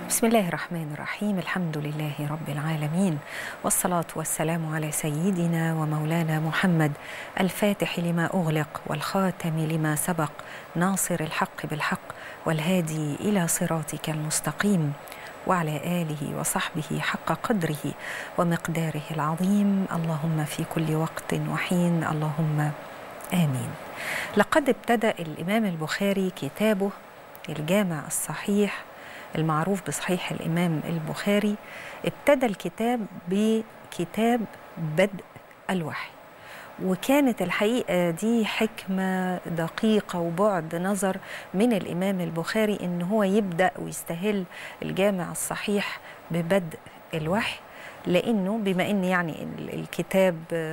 بسم الله الرحمن الرحيم الحمد لله رب العالمين والصلاة والسلام على سيدنا ومولانا محمد الفاتح لما أغلق والخاتم لما سبق ناصر الحق بالحق والهادي إلى صراطك المستقيم وعلى آله وصحبه حق قدره ومقداره العظيم اللهم في كل وقت وحين اللهم آمين لقد ابتدأ الإمام البخاري كتابه الجامع الصحيح المعروف بصحيح الإمام البخاري ابتدى الكتاب بكتاب بدء الوحي وكانت الحقيقة دي حكمة دقيقة وبعد نظر من الإمام البخاري إن هو يبدأ ويستهل الجامع الصحيح ببدء الوحي لأنه بما إن يعني الكتاب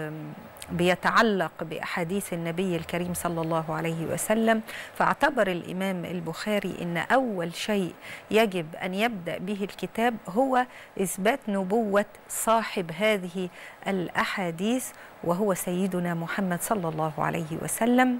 بيتعلق باحاديث النبي الكريم صلى الله عليه وسلم فاعتبر الامام البخاري ان اول شيء يجب ان يبدا به الكتاب هو اثبات نبوه صاحب هذه الاحاديث وهو سيدنا محمد صلى الله عليه وسلم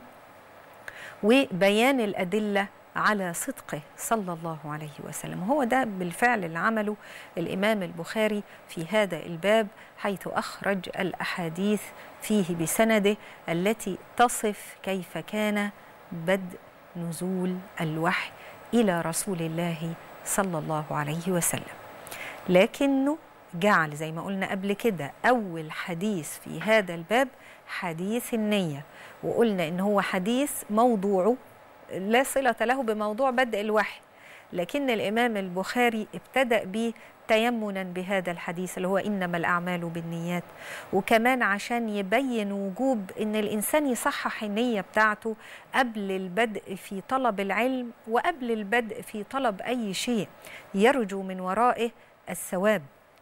وبيان الادله على صدقه صلى الله عليه وسلم هو ده بالفعل اللي عمله الإمام البخاري في هذا الباب حيث أخرج الأحاديث فيه بسنده التي تصف كيف كان بدء نزول الوحي إلى رسول الله صلى الله عليه وسلم لكنه جعل زي ما قلنا قبل كده أول حديث في هذا الباب حديث النية وقلنا إن هو حديث موضوعه لا صلة له بموضوع بدء الوحي لكن الإمام البخاري ابتدأ به تيمنا بهذا الحديث اللي هو إنما الأعمال بالنيات وكمان عشان يبين وجوب إن الإنسان يصحح النية بتاعته قبل البدء في طلب العلم وقبل البدء في طلب أي شيء يرجو من ورائه الثواب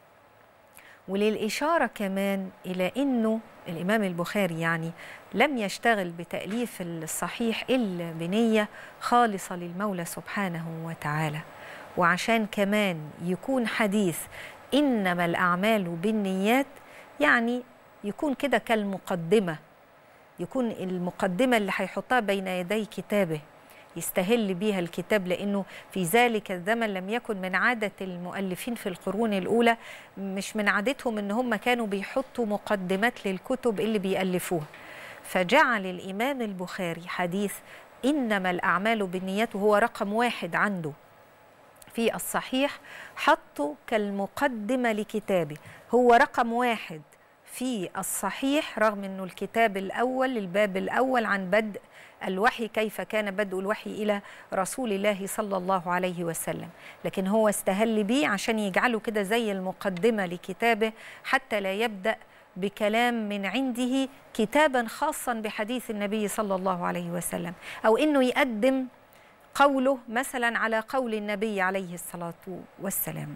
وللإشارة كمان إلى أنه الإمام البخاري يعني لم يشتغل بتأليف الصحيح إلا بنية خالصة للمولى سبحانه وتعالى وعشان كمان يكون حديث إنما الأعمال بالنيات يعني يكون كده كالمقدمة يكون المقدمة اللي هيحطها بين يدي كتابه يستهل بيها الكتاب لانه في ذلك الزمن لم يكن من عاده المؤلفين في القرون الاولى مش من عادتهم ان هم كانوا بيحطوا مقدمات للكتب اللي بيالفوها فجعل الامام البخاري حديث انما الاعمال بالنيات وهو رقم واحد عنده في الصحيح حطه كالمقدمه لكتابه هو رقم واحد في الصحيح رغم انه الكتاب الاول الباب الاول عن بدء الوحي كيف كان بدء الوحي الى رسول الله صلى الله عليه وسلم لكن هو استهل بيه عشان يجعله كده زي المقدمه لكتابه حتى لا يبدا بكلام من عنده كتابا خاصا بحديث النبي صلى الله عليه وسلم او انه يقدم قوله مثلا على قول النبي عليه الصلاه والسلام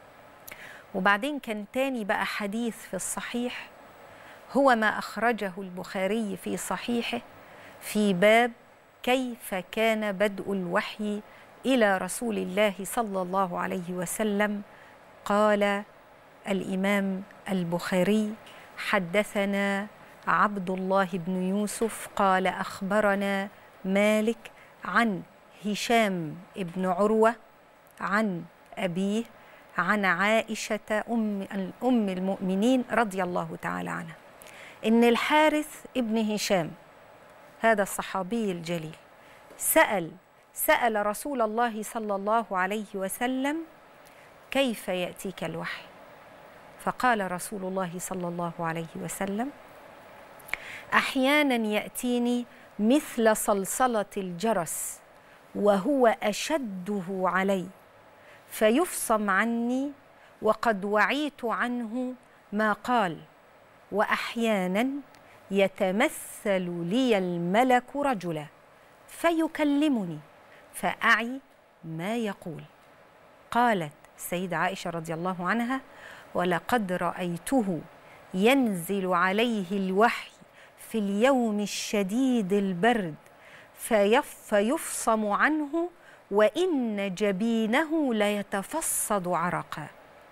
وبعدين كان تاني بقى حديث في الصحيح هو ما أخرجه البخاري في صحيحه في باب كيف كان بدء الوحي إلى رسول الله صلى الله عليه وسلم قال الإمام البخاري حدثنا عبد الله بن يوسف قال أخبرنا مالك عن هشام بن عروة عن أبيه عن عائشة أم, أم المؤمنين رضي الله تعالى عنها إن الحارث ابن هشام هذا الصحابي الجليل سأل سأل رسول الله صلى الله عليه وسلم كيف يأتيك الوحي فقال رسول الله صلى الله عليه وسلم أحيانا يأتيني مثل صلصلة الجرس وهو أشده علي فيفصم عني وقد وعيت عنه ما قال واحيانا يتمثل لي الملك رجلا فيكلمني فاعي ما يقول قالت السيده عائشه رضي الله عنها ولقد رايته ينزل عليه الوحي في اليوم الشديد البرد فيفصم عنه وإن جبينه ليتفصد عرقا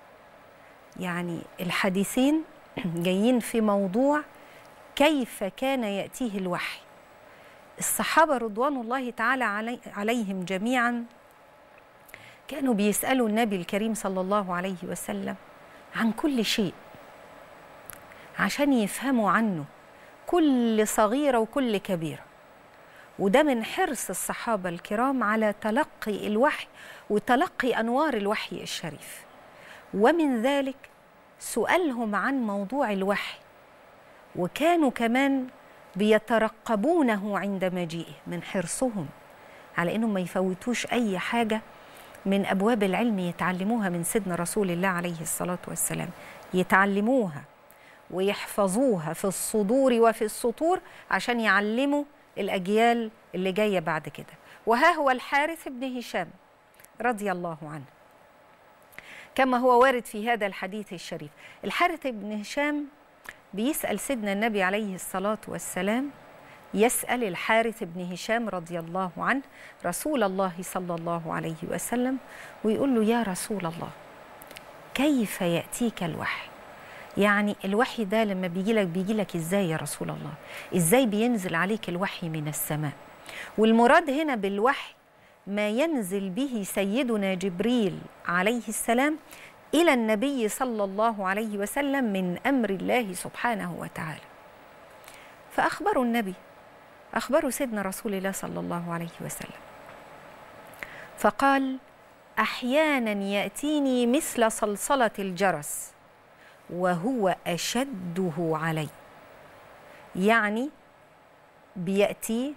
يعني الحديثين جايين في موضوع كيف كان يأتيه الوحي الصحابة رضوان الله تعالى علي عليهم جميعا كانوا بيسالوا النبي الكريم صلى الله عليه وسلم عن كل شيء عشان يفهموا عنه كل صغيره وكل كبيره وده من حرص الصحابه الكرام على تلقي الوحي وتلقي انوار الوحي الشريف ومن ذلك سؤالهم عن موضوع الوحي وكانوا كمان بيترقبونه عند مجيئه من حرصهم على انهم ما يفوتوش اي حاجه من ابواب العلم يتعلموها من سيدنا رسول الله عليه الصلاه والسلام يتعلموها ويحفظوها في الصدور وفي السطور عشان يعلموا الاجيال اللي جايه بعد كده وها هو الحارث بن هشام رضي الله عنه كما هو وارد في هذا الحديث الشريف الحارث بن هشام بيسأل سيدنا النبي عليه الصلاة والسلام يسأل الحارث بن هشام رضي الله عنه رسول الله صلى الله عليه وسلم ويقول له يا رسول الله كيف يأتيك الوحي يعني الوحي ده لما بيجي لك بيجي لك ازاي يا رسول الله ازاي بينزل عليك الوحي من السماء والمراد هنا بالوحي ما ينزل به سيدنا جبريل عليه السلام الى النبي صلى الله عليه وسلم من امر الله سبحانه وتعالى فاخبروا النبي اخبروا سيدنا رسول الله صلى الله عليه وسلم فقال احيانا ياتيني مثل صلصله الجرس وهو اشده علي يعني بياتي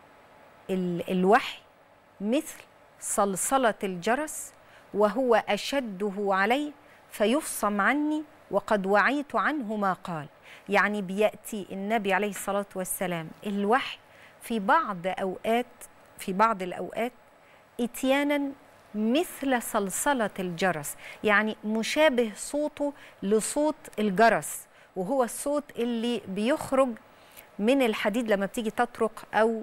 الوحي مثل صلصله الجرس وهو اشده علي فيفصم عني وقد وعيت عنه ما قال يعني بياتي النبي عليه الصلاه والسلام الوحي في بعض اوقات في بعض الاوقات اتيانا مثل صلصله الجرس يعني مشابه صوته لصوت الجرس وهو الصوت اللي بيخرج من الحديد لما بتيجي تطرق او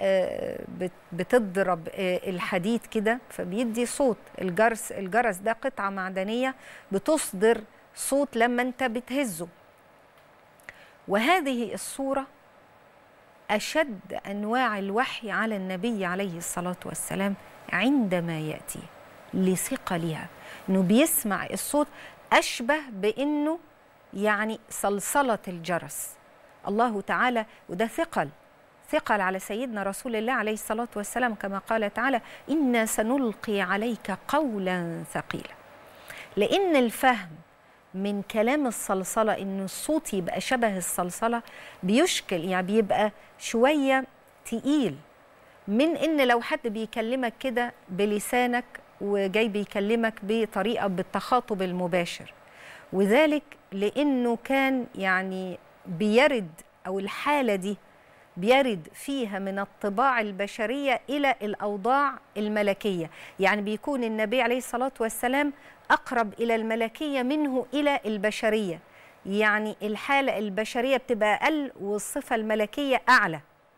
بتضرب الحديد كده فبيدي صوت الجرس الجرس ده قطعه معدنيه بتصدر صوت لما انت بتهزه وهذه الصوره اشد انواع الوحي على النبي عليه الصلاه والسلام عندما ياتي لثقلها انه بيسمع الصوت اشبه بانه يعني صلصله الجرس الله تعالى وده ثقل ثقل على سيدنا رسول الله عليه الصلاة والسلام كما قال تعالى إنا سنلقي عليك قولا ثقيلا لأن الفهم من كلام الصلصلة إن الصوت يبقى شبه الصلصلة بيشكل يعني بيبقى شوية تقيل من إن لو حد بيكلمك كده بلسانك وجاي بيكلمك بطريقة بالتخاطب المباشر وذلك لأنه كان يعني بيرد أو الحالة دي بيرد فيها من الطباع البشرية إلى الأوضاع الملكية يعني بيكون النبي عليه الصلاة والسلام أقرب إلى الملكية منه إلى البشرية يعني الحالة البشرية بتبقى أقل والصفة الملكية أعلى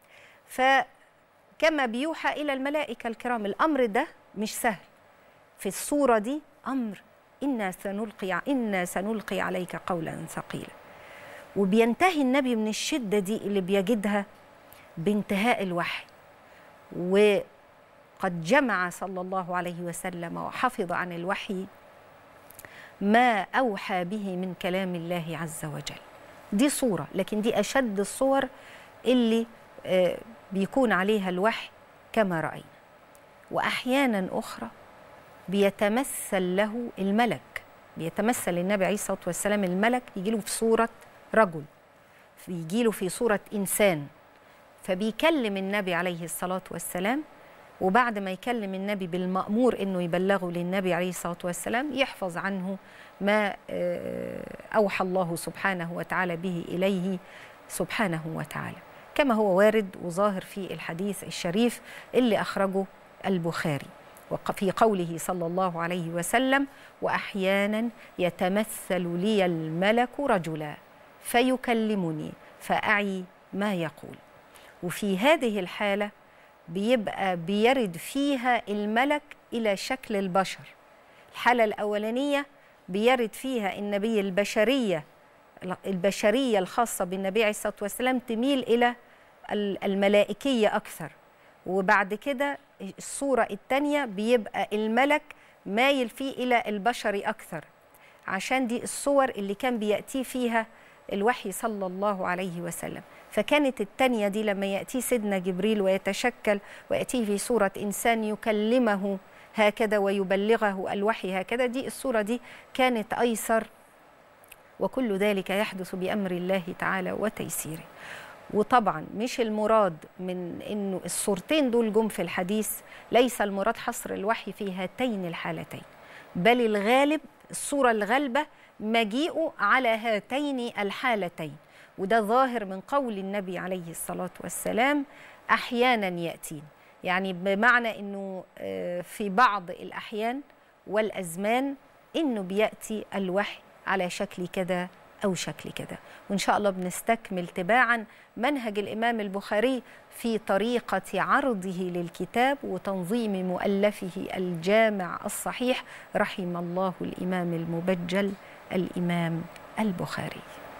فكما بيوحى إلى الملائكة الكرام الأمر ده مش سهل في الصورة دي أمر إنا سنلقي إنا سنلقي عليك قولا ثقيلا وبينتهي النبي من الشدة دي اللي بيجدها بانتهاء الوحي وقد جمع صلى الله عليه وسلم وحفظ عن الوحي ما أوحى به من كلام الله عز وجل دي صورة لكن دي أشد الصور اللي بيكون عليها الوحي كما رأينا وأحيانا أخرى بيتمثل له الملك بيتمثل النبي عليه الصلاة والسلام الملك يجيله في صورة رجل يجيله في صورة إنسان فبيكلم النبي عليه الصلاة والسلام وبعد ما يكلم النبي بالمأمور إنه يبلغه للنبي عليه الصلاة والسلام يحفظ عنه ما أوحى الله سبحانه وتعالى به إليه سبحانه وتعالى كما هو وارد وظاهر في الحديث الشريف اللي أخرجه البخاري وفي قوله صلى الله عليه وسلم وأحيانا يتمثل لي الملك رجلا فيكلمني فأعي ما يقول وفي هذه الحالة بيبقى بيرد فيها الملك إلى شكل البشر الحالة الأولانية بيرد فيها النبي البشرية البشرية الخاصة بالنبي عليه الصلاة والسلام تميل إلى الملائكية أكثر وبعد كده الصورة الثانية بيبقى الملك مايل فيه إلى البشر أكثر عشان دي الصور اللي كان بيأتي فيها الوحي صلى الله عليه وسلم فكانت التانية دي لما يأتي سيدنا جبريل ويتشكل ويأتيه في صورة إنسان يكلمه هكذا ويبلغه الوحي هكذا دي الصورة دي كانت أيسر وكل ذلك يحدث بأمر الله تعالى وتيسيره وطبعا مش المراد من انه الصورتين دول جم في الحديث ليس المراد حصر الوحي في هاتين الحالتين بل الغالب الصوره الغالبه مجيئه على هاتين الحالتين وده ظاهر من قول النبي عليه الصلاه والسلام احيانا ياتين يعني بمعنى انه في بعض الاحيان والازمان انه بياتي الوحي على شكل كذا أو شكل كده وإن شاء الله بنستكمل تباعا منهج الإمام البخاري في طريقة عرضه للكتاب وتنظيم مؤلفه الجامع الصحيح رحم الله الإمام المبجل الإمام البخاري